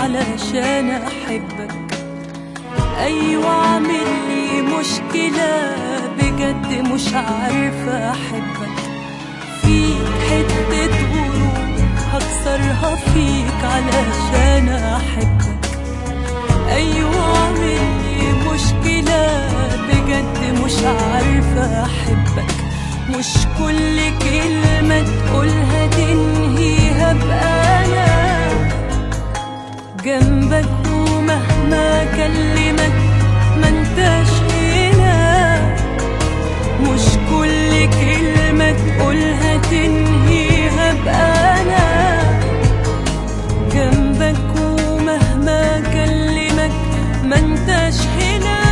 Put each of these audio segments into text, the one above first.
علشان احبك ايوه عامل لي مشكلة بجد مش عارفة احبك فيك حتة غرور هكسرها فيك علشان احبك ايوه عامل لي مشكلة بجد مش عارفة احبك مش كل كلمة تقولها تنهيها بأنا جنبك ومهما كلمك ما انتش هنا مش كل كلمة تقولها تنهيها بأنا جنبك ومهما كلمك ما انتش هنا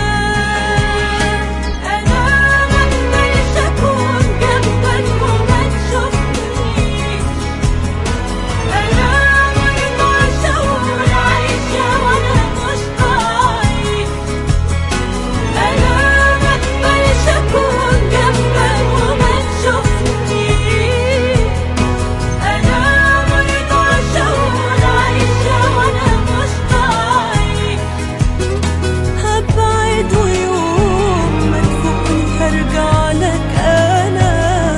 أنا مقدرش أكون جنبك وما تشوفنيش أنا مقدرش أقول عايشة وأنا مش عايش أنا مقدرش أكون جنبك وما تشوفنيش أنا مقدرش أقول عايشة وأنا مش عايش هبعد ويوم ما تفوقني هرجع لك أنا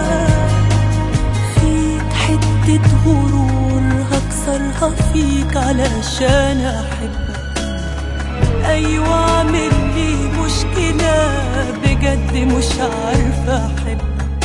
فيك حتة غرور هكسرها فيك علشان أحبك أيوة عامل لي مشكلة بجد مش عارفة أحبك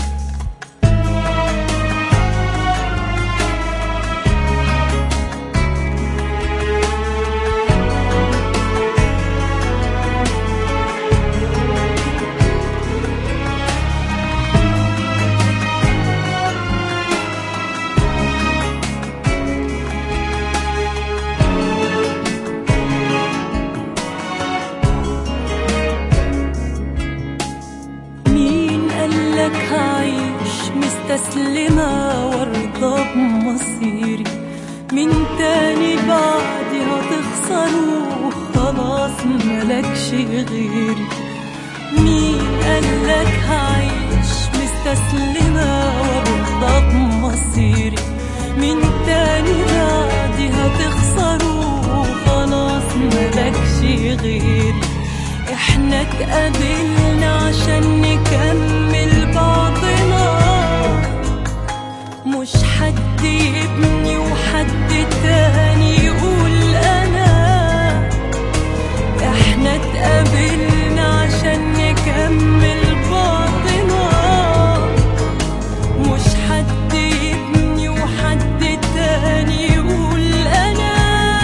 مين قالك هعيش مستسلمة وارضى بمصيري من تاني بعدي هتخسره خلاص ملكش غيري مين قالك هعيش مستسلمة وارضى بمصيري من تاني بعدي هتخسره خلاص ملكش غيري احنا اتقابلنا عشان نكمل بعضنا مش حد يبني وحد تاني يقول انا احنا اتقابلنا عشان نكمل بعضنا مش حد يبني وحد تاني يقول انا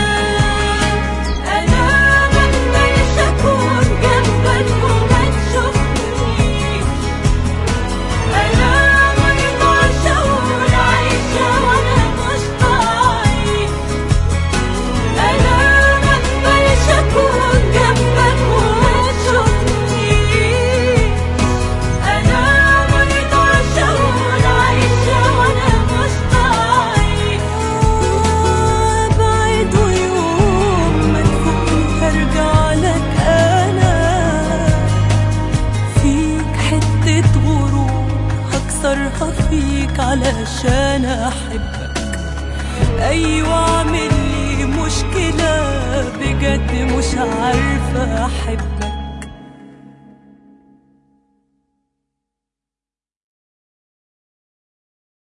انا مقدرش اكون جنبك وما تشوفنيش انا مقدرش اقول عايشة وانا مش عايش انا مقدرش اكون جنبك وما تشوفنيش انا مقدرش اقول عايشة وانا مش عايش بعد ويوم ما تفوقني هرجع لك انا فيك حتة غرور هكسرها فيك علشان احبك ايوه عامل لي مشكلة بجد مش عارفة احبك